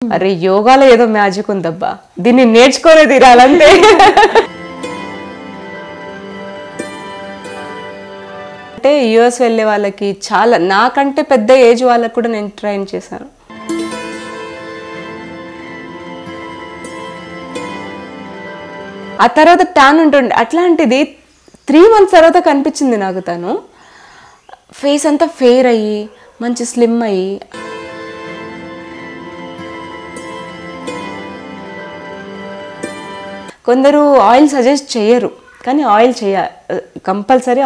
అరే యోగాలో ఏదో మ్యాజిక్ ఉందబ్బా దీన్ని నేర్చుకోనే తీరాలంటే అంటే యుఎస్ వెళ్ళే వాళ్ళకి చాలా నాకంటే పెద్ద ఏజ్ వాళ్ళకి కూడా నేను ట్రైన్ చేశాను ఆ తర్వాత టాన్ ఉంటుండే అట్లాంటిది త్రీ మంత్స్ తర్వాత కనిపించింది నాకు తను ఫేస్ అంతా ఫేర్ అయ్యి మంచి స్లిమ్ అయ్యి కొందరు ఆయిల్ సజెస్ట్ చేయరు కానీ ఆయిల్ చేయ కంపల్సరీ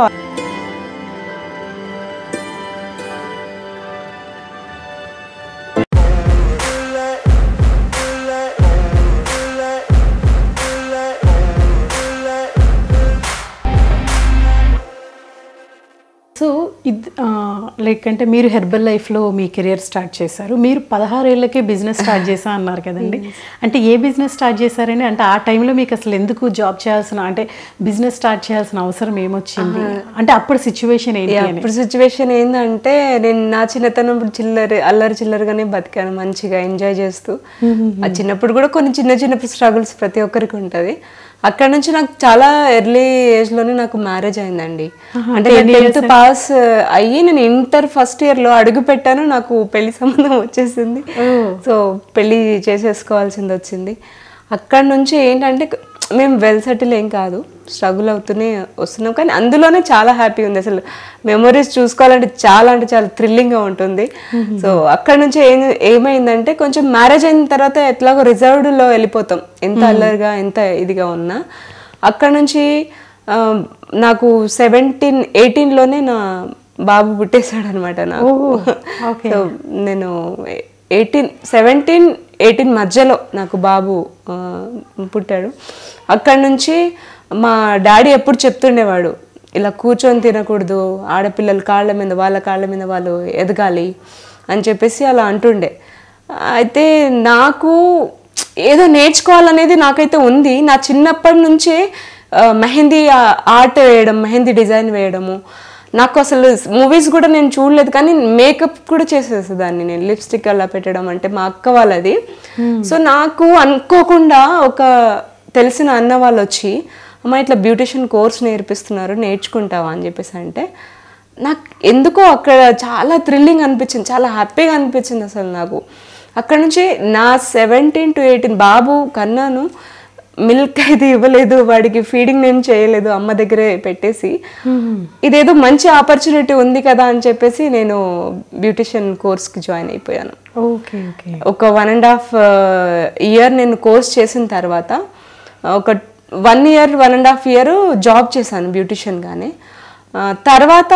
సో ఇది లైక్ అంటే మీరు హెర్బల్ లైఫ్లో మీ కెరియర్ స్టార్ట్ చేశారు మీరు పదహారేళ్ళకే బిజినెస్ స్టార్ట్ చేశా అన్నారు కదండి అంటే ఏ బిజినెస్ స్టార్ట్ చేశారని అంటే ఆ టైంలో మీకు అసలు ఎందుకు జాబ్ చేయాల్సిన అంటే బిజినెస్ స్టార్ట్ చేయాల్సిన అవసరం ఏమొచ్చింది అంటే అప్పుడు సిచ్యువేషన్ ఏంటి అని ఇప్పుడు సిచ్యువేషన్ ఏంటంటే నేను నా చిన్నతనం చిల్లర అల్లరి చిల్లరగానే బతికాను మంచిగా ఎంజాయ్ చేస్తూ ఆ చిన్నప్పుడు కూడా కొన్ని చిన్న చిన్న స్ట్రగుల్స్ ప్రతి ఒక్కరికి ఉంటుంది అక్కడ నుంచి నాకు చాలా ఎర్లీ ఏజ్ లోనే నాకు మ్యారేజ్ అయిందండి అంటే టెన్త్ పాస్ అయ్యి నేను ఇంటర్ ఫస్ట్ ఇయర్ లో అడుగు పెట్టాను నాకు పెళ్లి సంబంధం వచ్చేసింది సో పెళ్లి చేసేసుకోవాల్సింది వచ్చింది అక్కడ నుంచి ఏంటంటే మేము వెల్ సెటిల్ ఏం కాదు స్ట్రగుల్ అవుతూనే వస్తున్నాం కానీ అందులోనే చాలా హ్యాపీ ఉంది అసలు మెమొరీస్ చూసుకోవాలంటే చాలా అంటే చాలా థ్రిల్లింగ్గా ఉంటుంది సో అక్కడ నుంచి ఏం ఏమైందంటే కొంచెం మ్యారేజ్ అయిన తర్వాత ఎట్లాగో రిజర్వ్డ్లో వెళ్ళిపోతాం ఎంత అల్లరిగా ఎంత ఇదిగా ఉన్నా అక్కడ నుంచి ఆ, నాకు సెవెంటీన్ ఎయిటీన్లోనే నా బాబు పుట్టేశాడు అనమాట నాకు okay. సో నేను ఎయిటీన్ సెవెంటీన్ ఎయిటీన్ మధ్యలో నాకు బాబు ఆ, పుట్టాడు అక్కడ నుంచి మా డాడీ ఎప్పుడు చెప్తుండేవాడు ఇలా కూర్చొని తినకూడదు ఆడపిల్లల కాళ్ళ మీద వాళ్ళ కాళ్ళ మీద వాళ్ళు ఎదగాలి అని చెప్పేసి అలా అంటుండే అయితే నాకు ఏదో నేర్చుకోవాలనేది నాకైతే ఉంది నా చిన్నప్పటి నుంచే ఆ, మెహందీ ఆ- ఆర్ట్ వేయడం మెహందీ డిజైన్ వేయడము నాకు అసలు మూవీస్ కూడా నేను చూడలేదు కానీ మేకప్ కూడా చేసేసేదాన్ని నేను లిప్స్టిక్ అలా పెట్టడం అంటే మా అక్క వాళ్ళది సో నాకు అనుకోకుండా ఒక తెలిసిన అన్న వాళ్ళు వచ్చి అమ్మ ఇట్లా బ్యూటిషియన్ కోర్స్ నేర్పిస్తున్నారు నేర్చుకుంటావా అని చెప్పేసి అంటే నాకు ఎందుకో అక్కడ చాలా థ్రిల్లింగ్ అనిపించింది చాలా హ్యాపీగా అనిపించింది అసలు నాకు అక్కడ నుంచి నా సెవెంటీన్ టు ఎయిటీన్ బాబు కన్నాను మిల్క్ అయితే ఇవ్వలేదు వాడికి ఫీడింగ్ నేను చేయలేదు అమ్మ దగ్గరే పెట్టేసి ఇదేదో మంచి ఆపర్చునిటీ ఉంది కదా అని చెప్పేసి నేను బ్యూటిషియన్ కోర్స్కి జాయిన్ అయిపోయాను ఓకే ఓకే ఒక వన్ అండ్ హాఫ్ ఇయర్ నేను కోర్స్ చేసిన తర్వాత ఒక one year one and half year job చేశాను బ్యూటిషియన్గానే తర్వాత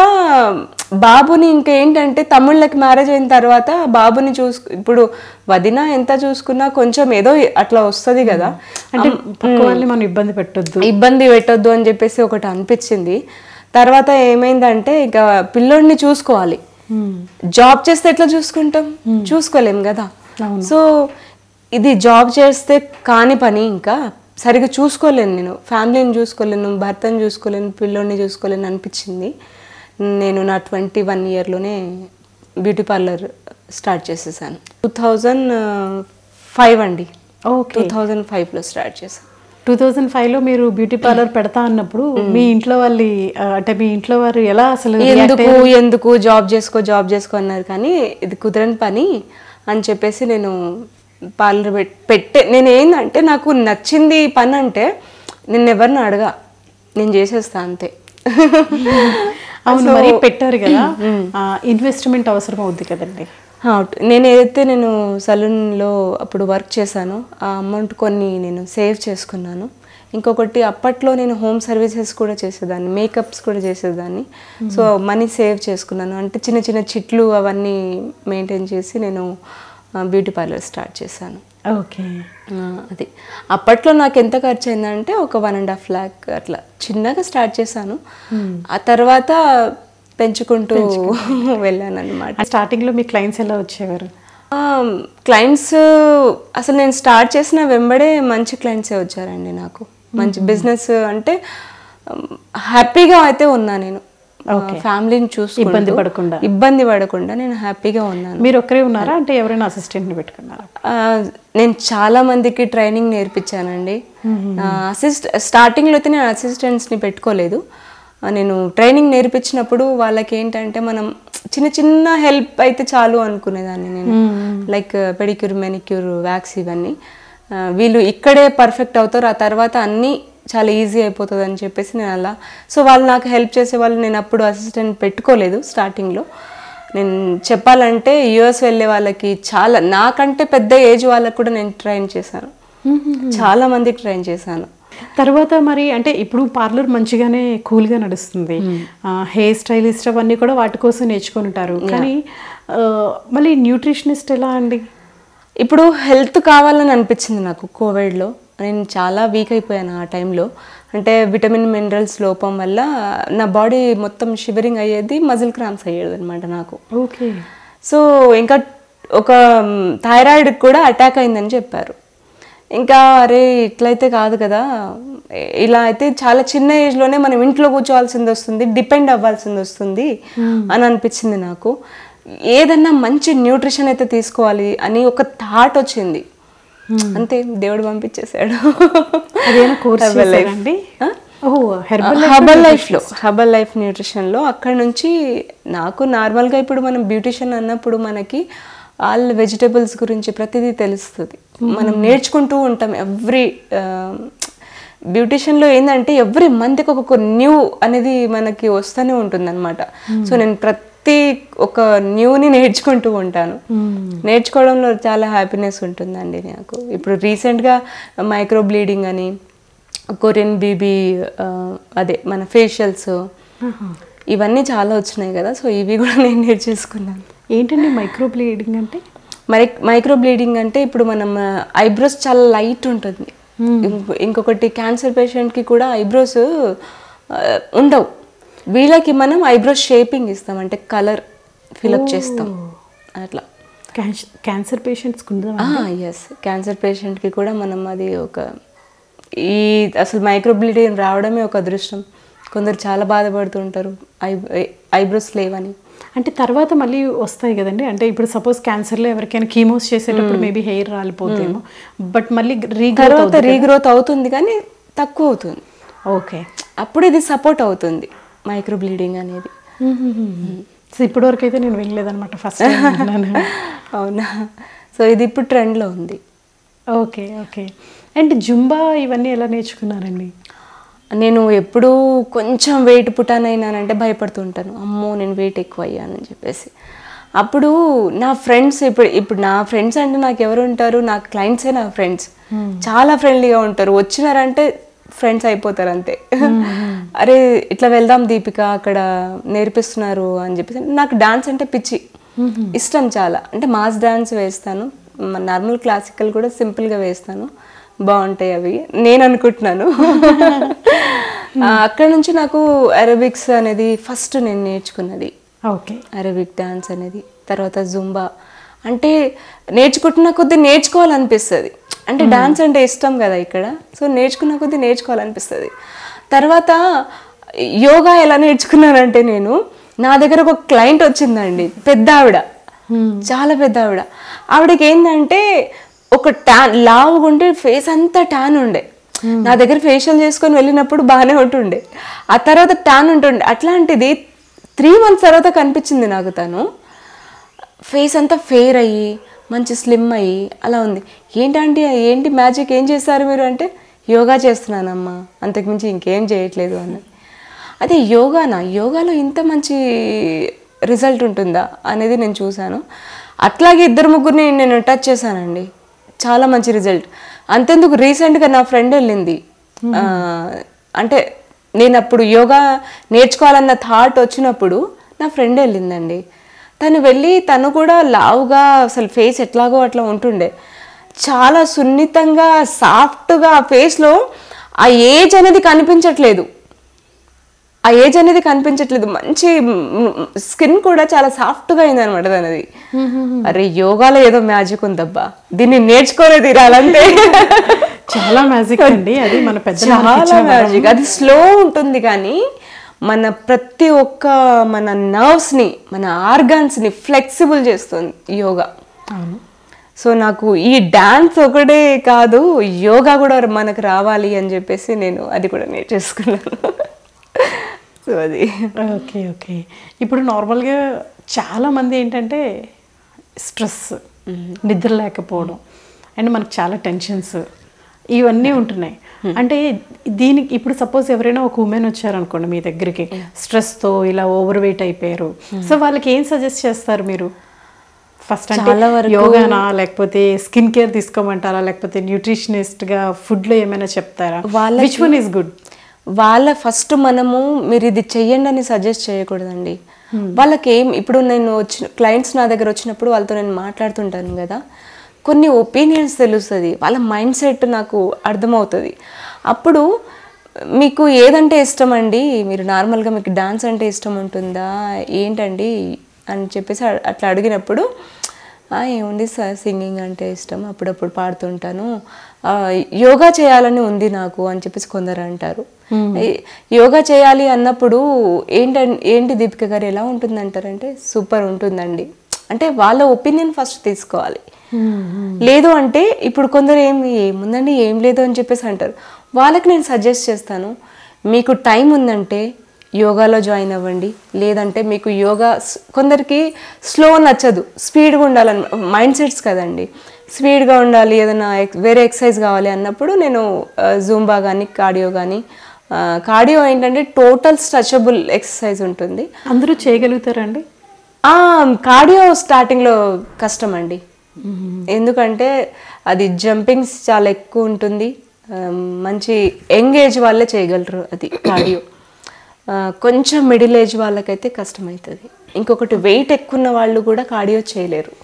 బాబుని ఇంకేంటంటే తమ్ముళ్ళకి మ్యారేజ్ అయిన తర్వాత బాబుని చూసు ఇప్పుడు వదిన ఎంత చూసుకున్నా కొంచెం ఏదో అట్లా వస్తుంది కదా అంటే పక్క వాళ్ళని మనం ఇబ్బంది పెట్టొద్దు ఇబ్బంది పెట్టొద్దు అని చెప్పేసి ఒకటి అనిపించింది తర్వాత ఏమైందంటే ఇక పిల్లోడిని చూసుకోవాలి జాబ్ చేస్తే ఎట్లా చూసుకుంటాం చూసుకోలేం కదా సో ఇది జాబ్ చేస్తే కాని పని ఇంకా సరిగా చూసుకోలేను నేను ఫ్యామిలీని చూసుకోలేను భర్తను చూసుకోలేను పిల్లోడిని చూసుకోలేను అనిపించింది నేను నా ట్వంటీ వన్ ఇయర్లోనే బ్యూటీ పార్లర్ స్టార్ట్ చేసేసాను టూ థౌజండ్ ఫైవ్ అండి ఓకే టూ థౌజండ్ ఫైవ్లో స్టార్ట్ చేశాను టూ థౌజండ్ ఫైవ్లో మీరు బ్యూటీ పార్లర్ పెడతా అన్నప్పుడు మీ ఇంట్లో వాళ్ళు ఆ, అంటే మీ ఇంట్లో వారు ఎలా అసలు react ఎందుకు ఎందుకు జాబ్ చేసుకో జాబ్ చేసుకో అన్నారు కానీ ఇది కుదరని పని అని చెప్పేసి నేను పార్లర్ పెట్టే నేను ఏంటంటే నాకు నచ్చింది ఈ పని అంటే నేను ఎవరిని అడగా నేను చేసేస్తా అంతే అవును మరి పెట్టారు కదా ఇన్వెస్ట్మెంట్ అవసరం అవుద్ది కదండి అవుట్ నేను ఏదైతే నేను సలూన్లో అప్పుడు వర్క్ చేశానో ఆ అమౌంట్ కొన్ని నేను సేవ్ చేసుకున్నాను ఇంకొకటి అప్పట్లో నేను హోమ్ సర్వీసెస్ కూడా చేసేదాన్ని మేకప్స్ కూడా చేసేదాన్ని సో మనీ సేవ్ చేసుకున్నాను అంటే చిన్న చిన్న చిట్లు అవన్నీ మెయింటైన్ చేసి నేను బ్యూటీ పార్లర్ స్టార్ట్ చేశాను ఓకే ఆ, అది అప్పట్లో నాకు ఎంత ఖర్చు అయిందంటే ఒక వన్ అండ్ హాఫ్ ల్యాక్ అట్లా చిన్నగా స్టార్ట్ చేశాను ఆ తర్వాత పెంచుకుంటూ వెళ్ళాను అనమాట స్టార్టింగ్ లో మీ క్లయింట్స్ ఎలా వచ్చేవారు క్లయింట్స్ అసలు నేను స్టార్ట్ చేసిన వెంబడే మంచి క్లయింట్సే వచ్చారండి నాకు మంచి బిజినెస్ అంటే హ్యాపీగా అయితే ఉన్నా నేను ఫ్యామిలీని చూసుకుంటూ ఇబ్బంది పడకుండా. ఇబ్బంది పడకుండా నేను హ్యాపీగా ఉన్నాను మీరు ఒక్కరే ఉన్నారా అంటే ఎవరైనా అసిస్టెంట్ని పెట్టుకున్నారా ఆ, నేను చాలా మందికి ట్రైనింగ్ నేర్పించానండి అసిస్ట్ స్టార్టింగ్లో అయితే నేను అసిస్టెంట్స్ని పెట్టుకోలేదు ఆ, నేను ట్రైనింగ్ నేర్పించినప్పుడు వాళ్ళకి ఏంటంటే మనం చిన్న చిన్న హెల్ప్ అయితే చాలు అనుకునేదాన్ని నేను లైక్ పెడిక్యూర్ మెనిక్యూర్ వ్యాక్స్ ఇవన్నీ ఆ, వీళ్ళు ఇక్కడే పర్ఫెక్ట్ అవుతారు ఆ తర్వాత అన్నీ చాలా ఈజీ అయిపోతుంది అని చెప్పేసి నేను అలా సో వాళ్ళు నాకు హెల్ప్ చేసే వాళ్ళు నేను అప్పుడు అసిస్టెంట్ పెట్టుకోలేదు స్టార్టింగ్లో నేను చెప్పాలంటే యుఎస్ వెళ్ళే వాళ్ళకి చాలా నాకంటే పెద్ద ఏజ్ వాళ్ళకి కూడా నేను ట్రైన్ చేశాను చాలా మందికి ట్రైన్ చేశాను తర్వాత మరి అంటే ఇప్పుడు పార్లర్ మంచిగానే కూల్గా నడుస్తుంది హెయిర్ స్టైలిస్ట్ అవన్నీ కూడా వాటి కోసం నేర్చుకొని ఉంటారు కానీ ఆ, మళ్ళీ న్యూట్రిషనిస్ట్ ఎలా అండి ఇప్పుడు హెల్త్ కావాలని అనిపించింది నాకు కోవిడ్లో నేను చాలా వీక్ అయిపోయాను ఆ టైంలో అంటే విటమిన్ మినరల్స్ లోపం వల్ల నా బాడీ మొత్తం షివరింగ్ అయ్యేది మజిల్ క్రాంప్స్ అయ్యేది అనమాట నాకు ఓకే సో ఇంకా ఒక థైరాయిడ్ కూడా అటాక్ అయిందని చెప్పారు ఇంకా అరే ఇట్లయితే కాదు కదా ఇలా అయితే చాలా చిన్న ఏజ్లోనే మనం ఇంట్లో కూర్చోవాల్సింది వస్తుంది డిపెండ్ అవ్వాల్సింది వస్తుంది అని అనిపించింది నాకు ఏదన్నా మంచి న్యూట్రిషన్ అయితే తీసుకోవాలి అని ఒక థాట్ వచ్చింది అంతే దేవుడు పంపించేశాడు అదేనా కోర్స్ Herbal life. చేశారండి ఆ? ఓహో హెర్బల్ హర్బల్ లైఫ్లో హర్బల్ లైఫ్ న్యూట్రిషన్లో అక్కడ నుంచి నాకు నార్మల్గా ఇప్పుడు మనం బ్యూటిషియన్ అన్నప్పుడు మనకి ఆల్ వెజిటబుల్స్ గురించి ప్రతిదీ తెలుస్తుంది మనం నేర్చుకుంటూ ఉంటాం ఎవ్రీ బ్యూటిషియన్లో ఏంటంటే ఎవ్రీ మంత్కి ఒక్కొక్క న్యూ అనేది మనకి వస్తూనే ఉంటుంది అనమాట సో నేను ప్రతి ఒక న్యూని నేర్చుకుంటూ ఉంటాను నేర్చుకోవడంలో చాలా హ్యాపీనెస్ ఉంటుందండి నాకు ఇప్పుడు రీసెంట్గా మైక్రో బ్లీడింగ్ అని కొరియన్ బీబీ అదే మన ఫేషియల్స్ ఇవన్నీ చాలా వచ్చినాయి కదా సో ఇవి కూడా నేను నేర్చేసుకున్నాను ఏంటండి మైక్రో బ్లీడింగ్ అంటే మరి మైక్రో బ్లీడింగ్ అంటే ఇప్పుడు మనం ఐబ్రోస్ చాలా లైట్ ఉంటుంది ఇంకొ- ఇంకొకటి క్యాన్సర్ పేషెంట్కి కూడా ఐబ్రోస్ ఉండవు వీళ్ళకి మనం ఐబ్రోస్ షేపింగ్ ఇస్తాం అంటే కలర్ ఫిలప్ చేస్తాం అట్లా క్యాన్సర్ పేషెంట్స్కి ఉందా ఎస్ క్యాన్సర్ పేషెంట్కి కూడా మనం అది ఒక ఈ అసలు మైక్రో బ్లీడింగ్ రావడమే ఒక అదృష్టం కొందరు చాలా బాధపడుతుంటారు ఐ ఐబ్రోస్ లేవని అంటే తర్వాత మళ్ళీ వస్తాయి కదండి అంటే ఇప్పుడు సపోజ్ క్యాన్సర్లో ఎవరికైనా కీమోస్ చేసేటప్పుడు మేబీ హెయిర్ రాలిపోతేమో బట్ మళ్ళీ రీగ్రోత్ తర్వాత రీగ్రోత్ అవుతుంది కానీ తక్కువ అవుతుంది ఓకే అప్పుడు ఇది సపోర్ట్ అవుతుంది మైక్రో బ్లీడింగ్ అనేది సో ఇప్పటి వరకు అయితే నేను వెళ్ళలేదన్నమాట ఫస్ట్ టైం అవునా సో ఇది ఇప్పుడు ట్రెండ్లో ఉంది ఓకే ఓకే అండ్ జుంబా ఇవన్నీ ఎలా నేర్చుకున్నారండి నేను ఎప్పుడూ కొంచెం వెయిట్ పుటానైనానంటే భయపడుతుంటాను అమ్మో నేను వెయిట్ ఎక్కువ అయ్యానని చెప్పేసి అప్పుడు నా ఫ్రెండ్స్ ఇప్పుడు ఇప్పుడు నా ఫ్రెండ్స్ అంటే నాకు ఎవరు ఉంటారు నా క్లయింట్సే నా ఫ్రెండ్స్ చాలా ఫ్రెండ్లీగా ఉంటారు వచ్చినారంటే ఫ్రెండ్స్ అయిపోతారు అంతే అరే ఇట్లా వెళ్దాం దీపిక అక్కడ నేర్పిస్తున్నారు అని చెప్పేసి నాకు డాన్స్ అంటే పిచ్చి ఇష్టం చాలా అంటే మాస్ డాన్స్ వేస్తాను నార్మల్ క్లాసికల్ కూడా సింపుల్గా వేస్తాను బాగుంటాయి అవి నేను అనుకుంటున్నాను ఆ, అక్కడ నుంచి నాకు అరబిక్స్ అనేది ఫస్ట్ నేను నేర్చుకున్నది ఓకే అరబిక్ డాన్స్ అనేది తర్వాత జుంబా అంటే నేర్చుకుంటున్న కొద్దీ నేర్చుకోవాలనిపిస్తుంది అంటే డాన్స్ అంటే ఇష్టం కదా ఇక్కడ సో నేర్చుకున్న కొద్దీ నేర్చుకోవాలనిపిస్తుంది తర్వాత యోగా ఎలా నేర్చుకున్నానంటే నేను నా దగ్గర ఒక క్లయింట్ వచ్చిందండి పెద్ద ఆవిడ చాలా పెద్ద ఆవిడ ఆవిడకి ఏంటంటే ఒక ట్యాన్ లావుగా ఉంటే ఫేస్ అంతా ట్యాన్ ఉండే నా దగ్గర ఫేషియల్ చేసుకొని వెళ్ళినప్పుడు బాగానే ఉంటుండే ఆ తర్వాత ట్యాన్ ఉంటుండే అట్లాంటిది త్రీ మంత్స్ తర్వాత కనిపించింది నాకు తను ఫేస్ అంతా ఫేర్ అయ్యి మంచి స్లిమ్ అయ్యి అలా ఉంది ఏంటంటే ఏంటి మ్యాజిక్ ఏం చేస్తారు మీరు అంటే యోగా చేస్తున్నానమ్మా అంతకుమించి ఇంకేం చేయట్లేదు అన్నది అదే యోగానా యోగాలో ఇంత మంచి రిజల్ట్ ఉంటుందా అనేది నేను చూశాను అట్లాగే ఇద్దరు ముగ్గురిని నేను టచ్ చేశానండి చాలా మంచి రిజల్ట్ అంతెందుకు రీసెంట్గా నా ఫ్రెండ్ వెళ్ళింది ఆ, అంటే నేను అప్పుడు యోగా నేర్చుకోవాలన్న థాట్ వచ్చినప్పుడు నా ఫ్రెండ్ వెళ్ళిందండి తను వెళ్ళి తను కూడా లావుగా అసలు ఫేస్ ఎట్లాగో అట్లా ఉంటుండే చాలా సున్నితంగా సాఫ్ట్గా ఆ ఫేస్లో ఆ ఏజ్ అనేది కనిపించట్లేదు ఆ ఏజ్ అనేది కనిపించట్లేదు మంచి స్కిన్ కూడా చాలా సాఫ్ట్గా అయింది అనమాట తనది అరే యోగాలో ఏదో మ్యాజిక్ ఉందబ్బా దీన్ని నేర్చుకోలే తీరాలంటే చాలా మ్యాజిక్ అండి అది మన పెద్ద చాలా మ్యాజిక్ అది స్లో ఉంటుంది కానీ మన ప్రతి ఒక్క మన నర్వ్స్ని మన ఆర్గాన్స్ని ఫ్లెక్సిబుల్ చేస్తుంది యోగా అవును సో నాకు ఈ డాన్స్ ఒకటే కాదు యోగా కూడా మనకు రావాలి అని చెప్పేసి నేను అది కూడా నేర్చేసుకున్నాను సో అది ఓకే ఓకే ఇప్పుడు నార్మల్గా చాలా మంది ఏంటంటే స్ట్రెస్ నిద్ర లేకపోవడం అండ్ మనకు చాలా టెన్షన్స్ ఇవన్నీ ఉంటున్నాయి అంటే దీనికి ఇప్పుడు సపోజ్ ఎవరైనా ఒక ఉమెన్ వచ్చారనుకోండి మీ దగ్గరికి స్ట్రెస్తో ఇలా ఓవర్ వెయిట్ అయిపోయారు సో వాళ్ళకి ఏం సజెస్ట్ చేస్తారు మీరు ఫస్ట్ అంటే చాలా వరకు- యోగానా లేకపోతే స్కిన్ కేర్ తీసుకోమంటారా లేకపోతే న్యూట్రిషనిస్ట్ గా ఫుడ్ లో ఏమైనా చెప్తారా వాళ్ళకి- విచ్ వన్ ఈస్ గుడ్ వాళ్ళ ఫస్ట్ మనము మీరు ఇది చెయ్యండి అని సజెస్ట్ చేయకూడదండి వాళ్ళకి ఏం ఇప్పుడు నేను వచ్చిన క్లయింట్స్ నా దగ్గర వచ్చినప్పుడు వాళ్ళతో నేను మాట్లాడుతుంటాను కదా కొన్ని ఒపీనియన్స్ తెలుస్తుంది వాళ్ళ మైండ్ సెట్ నాకు అర్థమవుతుంది అప్పుడు మీకు ఏదంటే ఇష్టం అండి మీరు నార్మల్గా మీకు డాన్స్ అంటే ఇష్టం ఉంటుందా ఏంటండి అని చెప్పేసి అ- అట్లా అడిగినప్పుడు "ఆ, ఏముంది సార్ సింగింగ్ అంటే ఇష్టం అప్పుడప్పుడు పాడుతుంటాను ఆ, యోగా చేయాలని ఉంది నాకు అని చెప్పేసి కొందరు అంటారు ఈ- యోగా చేయాలి అన్నప్పుడు ఏంటం ఏంటి దీపిక గారు ఎలా ఉంటుంది అంటారంటే సూపర్ ఉంటుందండి అంటే వాళ్ళ ఒపీనియన్ ఫస్ట్ తీసుకోవాలి లేదు అంటే ఇప్పుడు కొందరు ఏం ఏముందండి ఏం లేదు అని చెప్పేసి అంటారు వాళ్ళకి నేను సజెస్ట్ చేస్తాను మీకు టైం ఉందంటే యోగాలో జాయిన్ అవ్వండి లేదంటే మీకు యోగా స్- కొందరికి స్లో నచ్చదు స్పీడ్గా ఉండాలని మైండ్ సెట్స్ కదండి స్పీడ్గా ఉండాలి ఏదైనా ఎక్- వేరే ఎక్సర్సైజ్ కావాలి అన్నప్పుడు నేను జూంబా కానీ కార్డియో కానీ కార్డియో ఏంటంటే టోటల్ స్ట్రెచబుల్ ఎక్సర్సైజ్ ఉంటుంది అందరూ చేయగలుగుతారండి ఆ కార్డియో స్టార్టింగ్లో కష్టం అండి ఎందుకంటే అది జంపింగ్స్ చాలా ఎక్కువ ఉంటుంది ఆ, మంచి యంగ్ ఏజ్ వాళ్ళే చేయగలరు అది కార్డియో ఆ, కొంచెం మిడిల్ ఏజ్ వాళ్ళకైతే కష్టమవుతుంది ఇంకొకటి వెయిట్ ఎక్కువ ఉన్న వాళ్ళు కూడా కార్డియో చేయలేరు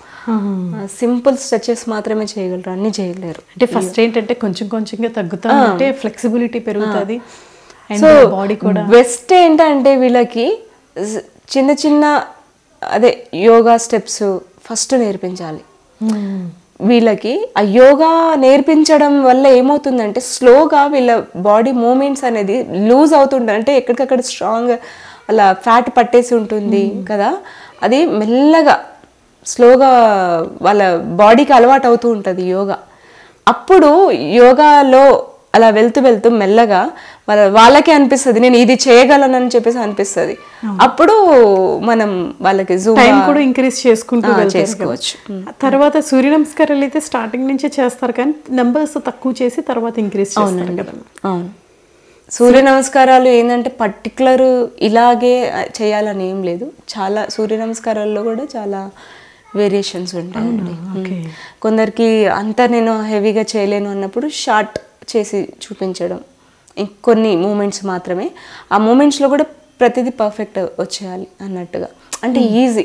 సింపుల్ స్ట్రెచెస్ మాత్రమే చేయగలరు అన్ని చేయలేరు అంటే ఫస్ట్ ఏంటంటే కొంచెం కొంచెంగా తగ్గుతా ఉంటే ఫ్లెక్సిబిలిటీ పెరుగుతుంది అండ్ సో బాడీ కూడా బెస్ట్ ఏంటంటే వీళ్ళకి జ్- చిన్న చిన్న అదే యోగా స్టెప్స్ ఫస్ట్ నేర్పించాలి వీళ్ళకి ఆ యోగా నేర్పించడం వల్ల ఏమవుతుందంటే స్లోగా వీళ్ళ బాడీ మూమెంట్స్ అనేది లూజ్ అవుతుంటుంది అంటే ఎక్కడికక్కడ స్ట్రాంగ్ అలా ఫ్యాట్ పట్టేసి ఉంటుంది కదా అది మెల్లగా స్లోగా వాళ్ళ బాడీకి అలవాటు అవుతూ ఉంటుంది యోగా అప్పుడు యోగాలో అలా వెళ్తూ వెళ్తూ మెల్లగా వాళ్ళ వాళ్ళకే అనిపిస్తుంది నేను ఇది చేయగలనని చెప్పేసి అనిపిస్తుంది అప్పుడు మనం వాళ్ళకి జూమ్ టైం కూడా ఇంక్రీజ్ చేసుకుంటూ ఆ, వెళ్తారు చేసుకోవచ్చు. కదా. తర్వాత సూర్య నమస్కారాలు అయితే స్టార్టింగ్ నుంచే చేస్తారు కానీ నెంబర్స్ తక్కువ చేసి తర్వాత ఇంక్రీజ్ చేస్తారు కదా అవును సూర్య నమస్కారాలు ఏంటంటే పర్టికులర్ ఇలాగే చేయాలని ఏం లేదు చాలా సూర్య నమస్కారాల్లో కూడా చాలా వేరియేషన్స్ ఉంటాయండి ఓకే కొందరికి అంతా నేను హెవీగా చేయలేను అన్నప్పుడు షార్ట్ చేసి చూపించడం ఇంకొన్ని మూమెంట్స్ మాత్రమే ఆ మూమెంట్స్లో కూడా ప్రతిదీ పర్ఫెక్ట్ వచ్చేయాలి అన్నట్టుగా అంటే ఈజీ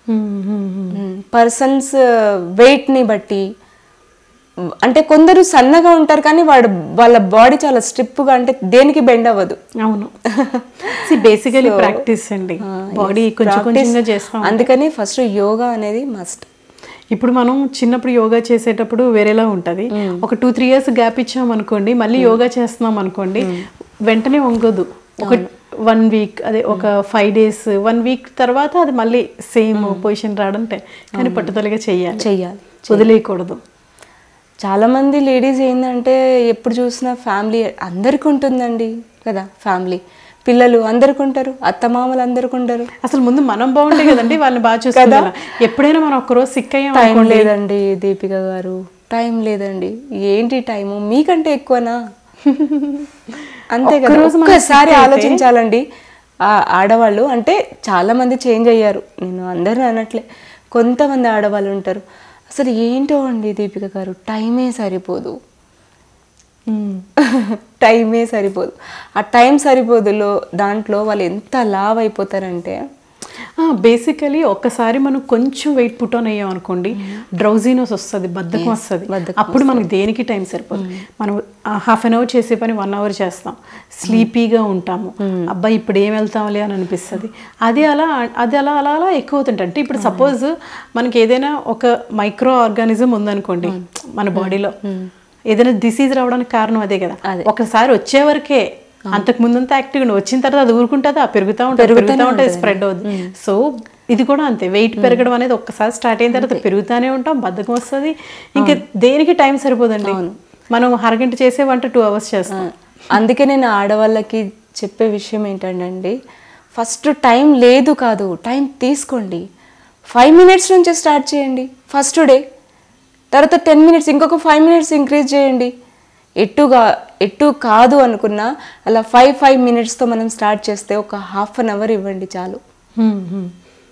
పర్సన్స్ వెయిట్ని బట్టి అంటే కొందరు సన్నగా ఉంటారు కానీ వాడు వాళ్ళ బాడీ చాలా స్ట్రిప్గా అంటే దేనికి బెండ్ అవ్వదు అవును బేసికలీ ప్రాక్టీస్ అండి బాడీ కొంచెం కొంచెంగా చేస్తాం అందుకని ఫస్ట్ యోగా అనేది మస్ట్ ఇప్పుడు మనం చిన్నప్పుడు యోగా చేసేటప్పుడు వేరేలా ఉంటది ఒక టూ త్రీ ఇయర్స్ గ్యాప్ ఇచ్చాం అనుకోండి మళ్ళీ యోగా చేస్తున్నాం అనుకోండి వెంటనే వంగదు ఒక వన్ వీక్ అదే ఒక ఫైవ్ డేస్ వన్ వీక్ తర్వాత అది మళ్ళీ సేమ్ పొజిషన్ రావడం టై- కానీ పట్టుదలగా చెయ్యాలి చెయ్యాలి వదిలేయకూడదు చాలా మంది లేడీస్ ఏంటంటే ఎప్పుడు చూసినా ఫ్యామిలీ అందరికి ఉంటుందండి కదా ఫ్యామిలీ పిల్లలు అందరికి ఉంటారు అత్తమామలు అందరికి ఉంటారు అసలు ముందు మనం బాగుంటే కదండి వాళ్ళని బాగా చూసుకోవాలి ఎప్పుడైనా మనం ఒక్కరోజు సిక్ అయ్యాం టైం లేదండి దీపిక గారు టైం లేదండి ఏంటి టైము మీకంటే ఎక్కువనా అంతే కదా ఒక్కరోజు మనం ఒక్కసారి ఆలోచించాలండి ఆ ఆడవాళ్ళు అంటే చాలా మంది చేంజ్ అయ్యారు నేను అందరిని అనట్లే కొంతమంది ఆడవాళ్ళు ఉంటారు అసలు ఏంటో అండి దీపిక గారు టైమే సరిపోదు ఉమ్. టైమే సరిపోదు ఆ టైం సరిపోదులో దాంట్లో వాళ్ళు ఎంత లావ్ అయిపోతారంటే బేసికలీ ఒక్కసారి మనం కొంచెం వెయిట్ పుట్ ఆన్ అయ్యాం అనుకోండి డ్రౌజీనెస్ వస్తుంది బద్ధకం వస్తుంది అప్పుడు మనకి దేనికి టైం సరిపోదు మనం హాఫ్ అన్ అవర్ చేసే పని వన్ అవర్ చేస్తాం స్లీపీగా ఉంటాము అబ్బాయి ఇప్పుడు ఏం వెళ్తాంలే అని అనిపిస్తుంది అది అలా అది అలా అలా అలా ఎక్కువ అవుతుంటుంది అంటే ఇప్పుడు సపోజ్ మనకి ఏదైనా ఒక మైక్రో ఆర్గానిజం ఉందనుకోండి మన బాడీలో ఏదైనా డిసీజ్ రావడానికి కారణం అదే కదా ఒకసారి వచ్చే వరకే అంతకు ముందంతా యాక్టివ్గా వచ్చిన తర్వాత అది ఊరుకుంటుందా పెరుగుతూ ఉంటుంది పెరుగుతూ ఉంటుంది స్ప్రెడ్ అవుతుంది సో ఇది కూడా అంతే వెయిట్ పెరగడం అనేది ఒక్కసారి స్టార్ట్ అయిన తర్వాత పెరుగుతూనే ఉంటాం బద్ధకం వస్తుంది ఇంకా దేనికి టైం సరిపోదండి మనం అరగంట చేసే వంట టూ అవర్స్ చేస్తాం అందుకే నేను ఆడవాళ్ళకి చెప్పే విషయం ఏంటంటే ఫస్ట్ టైం లేదు కాదు టైం తీసుకోండి ఫైవ్ మినిట్స్ నుంచే స్టార్ట్ చేయండి ఫస్ట్ డే తర్వాత టెన్ మినిట్స్ ఇంకొక ఫైవ్ మినిట్స్ ఇంక్రీజ్ చేయండి ఎట్టుగా ఎట్టు కాదు అనుకున్నా అలా ఫైవ్ ఫైవ్ మినిట్స్తో మనం స్టార్ట్ చేస్తే ఒక హాఫ్ అన్ అవర్ ఇవ్వండి చాలు హ్మ్, హ్మ్.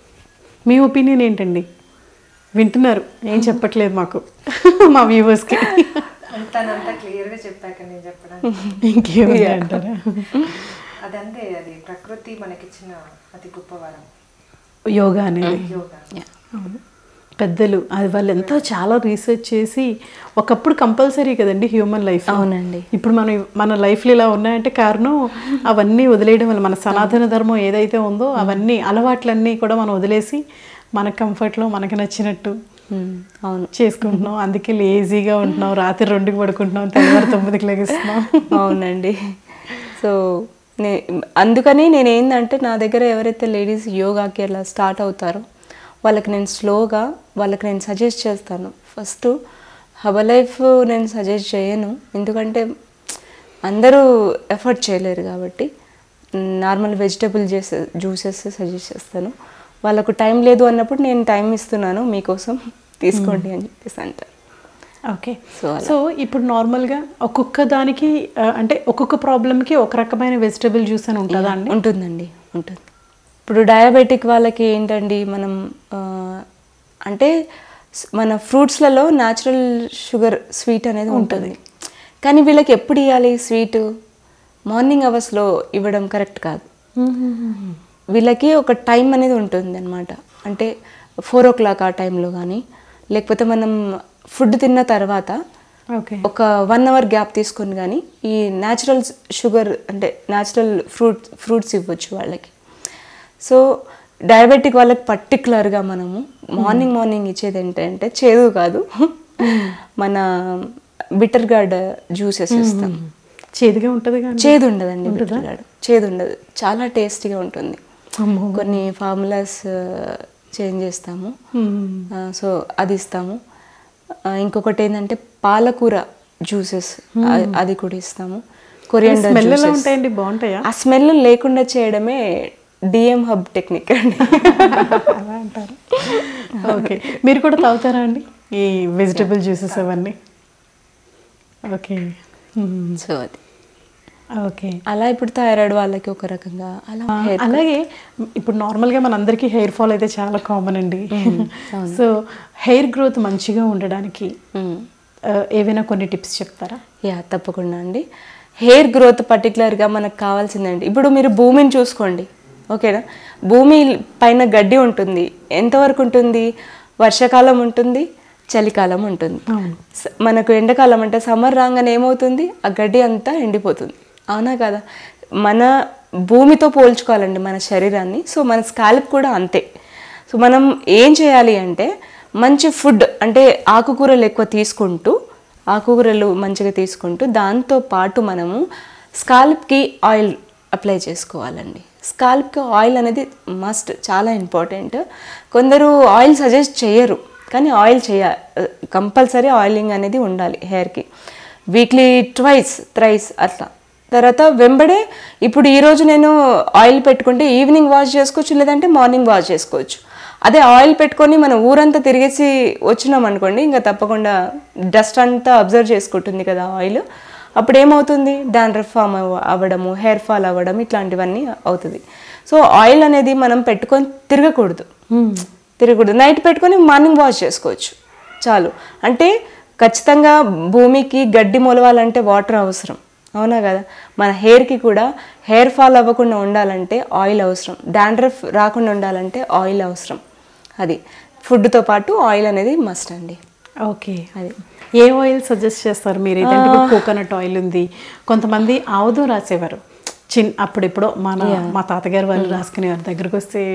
మీ ఒపీనియన్ ఏంటండి వింటున్నారు ఏం చెప్పట్లేదు మాకు మా వ్యూవర్స్కి తనంతా క్లియర్గా చెప్పాక నేను చెప్పడానికి ఇంకేముంది అంటారా అదంతే అది ప్రకృతి మనకిచ్చిన అతి గొప్ప వరం యోగా అనేది యోగా అవును. పెద్దలు అది వాళ్ళు ఎంతో చాలా రీసెర్చ్ చేసి ఒకప్పుడు కంపల్సరీ కదండి హ్యూమన్ లైఫ్ అవునండి. ఇప్పుడు మనం మన లైఫ్లో ఇలా ఉన్నాయంటే కారణం అవన్నీ వదిలేయడం వల్ల మన సనాతన ధర్మం ఏదైతే ఉందో అవన్నీ అలవాట్లన్నీ కూడా మనం వదిలేసి మన కంఫర్ట్లో మనకు నచ్చినట్టు ఉమ్, అవును చేసుకుంటున్నాం అందుకే లేజీగా ఉంటున్నాం రాత్రి రెండుకి పడుకుంటున్నాం తెల్లవారు తొమ్మిదికి లెగిస్తున్నాం అవునండి సో నే అందుకని నేను ఏంటంటే నా దగ్గర ఎవరైతే లేడీస్ యోగాకి అలా స్టార్ట్ అవుతారో వాళ్ళకి నేను స్లోగా వాళ్ళకి నేను సజెస్ట్ చేస్తాను ఫస్ట్ హబ లైఫ్ నేను సజెస్ట్ చేయను ఎందుకంటే అందరూ ఎఫర్ట్ చేయలేరు కాబట్టి నార్మల్ వెజిటబుల్ చేసే జ్యూసెస్ సజెస్ట్ చేస్తాను వాళ్ళకు టైం లేదు అన్నప్పుడు నేను టైం ఇస్తున్నాను మీకోసం తీసుకోండి అని చెప్పేసి అంటారు ఓకే సో అలా. సో ఇప్పుడు నార్మల్గా ఒక్కొక్క దానికి ఆ, అంటే ఒక్కొక్క ప్రాబ్లమ్కి ఒక రకమైన వెజిటబుల్ జ్యూస్ అని ఉంటుందా అండి ఉంటుందండి ఉంటుంది ఇప్పుడు డయాబెటిక్ వాళ్ళకి ఏంటండి మనం ఆ, అంటే స్- మన ఫ్రూట్స్లలో న్యాచురల్ షుగర్ స్వీట్ అనేది ఉంటుంది కానీ వీళ్ళకి ఎప్పుడు ఇవ్వాలి స్వీట్ మార్నింగ్ అవర్స్లో ఇవ్వడం కరెక్ట్ కాదు వీళ్ళకి ఒక టైం అనేది ఉంటుంది అనమాట అంటే ఫోర్ ఓ క్లాక్ ఆ టైంలో కానీ లేకపోతే మనం ఫుడ్ తిన్న తర్వాత ఓకే ఒక వన్ అవర్ గ్యాప్ తీసుకొని కానీ ఈ న్యాచురల్ షుగర్ అంటే న్యాచురల్ ఫ్రూట్ ఫ్రూట్స్ ఇవ్వచ్చు వాళ్ళకి సో డయాబెటిక్ వాళ్ళకి పర్టికులర్గా మనము మార్నింగ్ మార్నింగ్ ఇచ్చేది ఏంటంటే చేదు కాదు మన బిటర్ గార్డ్ జ్యూసెస్ ఇస్తాం చేదుగా ఉంటుంది కానీ చేదు ఉండదండి బిటర్ గార్డ్ చేదు ఉండదు చాలా టేస్టీగా ఉంటుంది అమ్మో కొన్ని ఫార్ములాస్ చేంజ్ చేస్తాము ఆ, సో అది ఇస్తాము ఆ, ఇంకొకటి ఏంటంటే పాలకూర జ్యూసెస్ అది కూడా ఇస్తాము కొరియండర్ స్మెల్ ఎలా జ్యూసెస్ ఉంటాయండి బాగుంటాయా ఆ స్మెల్ లేకుండా చేయడమే డిఎం హబ్ టెక్నిక్ అండి అలా అంటారు ఓకే మీరు కూడా తాగుతారా అండి ఈ వెజిటబుల్ జ్యూసెస్ అవన్నీ ఓకే సో అది ఓకే అలా ఇప్పుడు థైరాయిడ్ వాళ్ళకి ఒక రకంగా అలా ఆ, అలాగే ఇప్పుడు నార్మల్గా మనందరికీ హెయిర్ ఫాల్ అయితే చాలా కామన్ అండి సో హెయిర్ గ్రోత్ మంచిగా ఉండడానికి మ్మ్. ఆ, ఏవైనా కొన్ని టిప్స్ చెప్తారా యా తప్పకుండా అండి హెయిర్ గ్రోత్ పర్టికులర్గా మనకు కావాల్సిందండి ఇప్పుడు మీరు భూమిని చూసుకోండి ఓకేనా భూమి పైన గడ్డి ఉంటుంది ఎంతవరకు ఉంటుంది వర్షాకాలం ఉంటుంది చలికాలం ఉంటుంది అవును. స- మనకు ఎండాకాలం అంటే సమ్మర్ రాగానే ఏమవుతుంది ఆ గడ్డి అంతా ఎండిపోతుంది అవునా కదా మన భూమితో పోల్చుకోవాలండి మన శరీరాన్ని సో మన స్కాల్ప్ కూడా అంతే సో మనం ఏం చేయాలి అంటే మంచి ఫుడ్ అంటే ఆకుకూరలు ఎక్కువ తీసుకుంటూ ఆకుకూరలు మంచిగా తీసుకుంటూ దాంతో పాటు మనము స్కాల్ప్కి ఆయిల్ అప్లై చేసుకోవాలండి స్కాల్ప్కి ఆయిల్ అనేది మస్ట్ చాలా ఇంపార్టెంట్ కొందరు ఆయిల్ సజెస్ట్ చేయరు కానీ ఆయిల్ చేయ కంపల్సరీ ఆయిలింగ్ అనేది ఉండాలి హెయిర్కి వీక్లీ ట్వైస్ థ్రైస్ అట్లా తర్వాత వెంబడే ఇప్పుడు ఈరోజు నేను ఆయిల్ పెట్టుకుంటే ఈవినింగ్ వాష్ చేసుకోవచ్చు లేదంటే మార్నింగ్ వాష్ చేసుకోవచ్చు అదే ఆయిల్ పెట్టుకొని మనం ఊరంతా తిరిగేసి వచ్చినాం అనుకోండి ఇంకా తప్పకుండా డస్ట్ అంతా అబ్జర్వ్ చేసుకుంటుంది కదా ఆయిల్ అప్పుడు ఏమవుతుంది డాండ్రఫ్ ఫామ్ అవ్వడము హెయిర్ ఫాల్ అవ్వడం ఇట్లాంటివన్నీ అవుతుంది సో ఆయిల్ అనేది మనం పెట్టుకొని తిరగకూడదు తిరగకూడదు నైట్ పెట్టుకొని మార్నింగ్ వాష్ చేసుకోవచ్చు చాలు అంటే ఖచ్చితంగా భూమికి గడ్డి మొలవాలంటే వాటర్ అవసరం అవునా కదా మన హెయిర్కి కూడా హెయిర్ ఫాల్ అవ్వకుండా ఉండాలంటే ఆయిల్ అవసరం డాండ్రఫ్ రాకుండా ఉండాలంటే ఆయిల్ అవసరం అది ఫుడ్తో పాటు ఆయిల్ అనేది మస్ట్ అండి ఓకే అది ఏ ఆయిల్ సజెస్ట్ చేస్తారు మీరు ఏంటంటే ఇప్పుడు కోకోనట్ ఆయిల్ ఉంది కొంతమంది ఆవుదం రాసేవారు చిన్ అప్పుడెప్పుడో మన మా తాతగారు వాళ్ళు రాసుకునేవారు దగ్గరకు వస్తే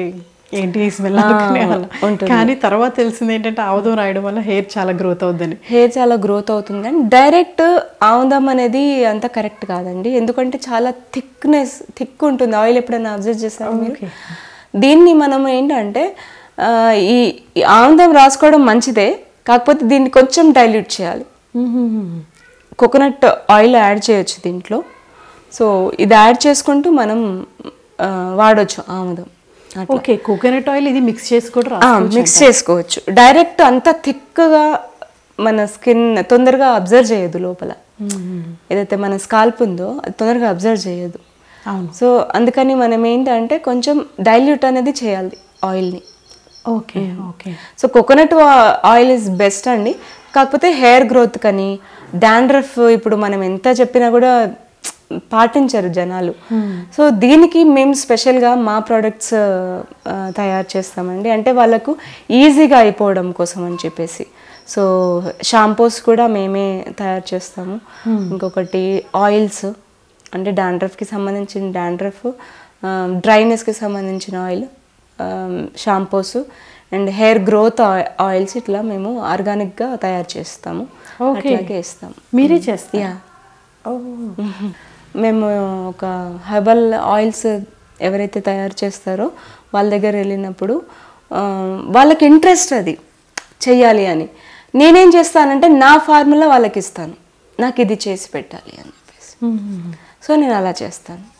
ఏంటి స్మెల్ అనుకునే వాళ్ళం. ఉంటుంది. కానీ తర్వాత తెలిసింది ఏంటంటే ఆముదం రాయడం వల్ల హెయిర్ చాలా గ్రోత్ అవుద్దని హెయిర్ చాలా గ్రోత్ అవుతుంది అండ్ డైరెక్ట్ ఆముదం అనేది అంత కరెక్ట్ కాదండి ఎందుకంటే చాలా థిక్నెస్ థిక్ ఉంటుంది ఆయిల్ ఎప్పుడైనా అబ్జర్వ్ చేస్తారు మీరు దీన్ని మనం ఏంటంటే ఆ, ఈ ఈ ఆముదం రాసుకోవడం మంచిదే కాకపోతే దీన్ని కొంచెం డైల్యూట్ చేయాలి కోకోనట్ ఆయిల్ యాడ్ చేయొచ్చు దీంట్లో సో ఇది యాడ్ చేసుకుంటూ మనం ఆ, వాడొచ్చు ఆముదం ఓకే కోకోనట్ ఆయిల్ ఇది మిక్స్ చేసి కూడా రాసుకోవచ్చు మిక్స్ చేసుకోవచ్చు డైరెక్ట్ అంత థిక్గా మన స్కిన్ తొందరగా అబ్జర్వ్ చేయదు లోపల ఏదైతే మన స్కాల్ప్ ఉందో అది తొందరగా అబ్జర్వ్ చేయదు అవును సో అందుకని మనం ఏంటంటే కొంచెం డైల్యూట్ అనేది చేయాలి ఆయిల్ని okay okay so coconut oil is best అండి కాకపోతే హెయిర్ గ్రోత్ కానీ డాండ్రఫ్ ఇప్పుడు మనం ఎంత చెప్పినా కూడా పాటించరు జనాలు సో దీనికి మేము స్పెషల్గా మా ప్రోడక్ట్స్ తయారు చేస్తామండి అంటే వాళ్ళకు ఈజీగా అయిపోవడం కోసం అని చెప్పేసి సో షాంపూస్ కూడా మేమే తయారు చేస్తాము ఇంకొకటి ఆయిల్స్ అంటే డాండ్రఫ్కి సంబంధించిన డాండ్రఫ్ డ్రైనెస్కి సంబంధించిన oil shampoos and hair growth oils ఇట్లా మేము ఆర్గానిక్గా తయారు చేస్తాము Okay. అట్లాగే ఇస్తాము మీరే చేస్తారు యా మేము ఒక హెర్బల్ ఆయిల్స్ ఎవరైతే తయారు చేస్తారో వాళ్ళ దగ్గర వెళ్ళినప్పుడు ఆ, వాళ్ళకి ఇంట్రెస్ట్ అది చెయ్యాలి అని నేనేం చేస్తానంటే నా ఫార్ములా వాళ్ళకి ఇస్తాను నాకు ఇది చేసి పెట్టాలి అని చెప్పేసి సో నేను అలా చేస్తాను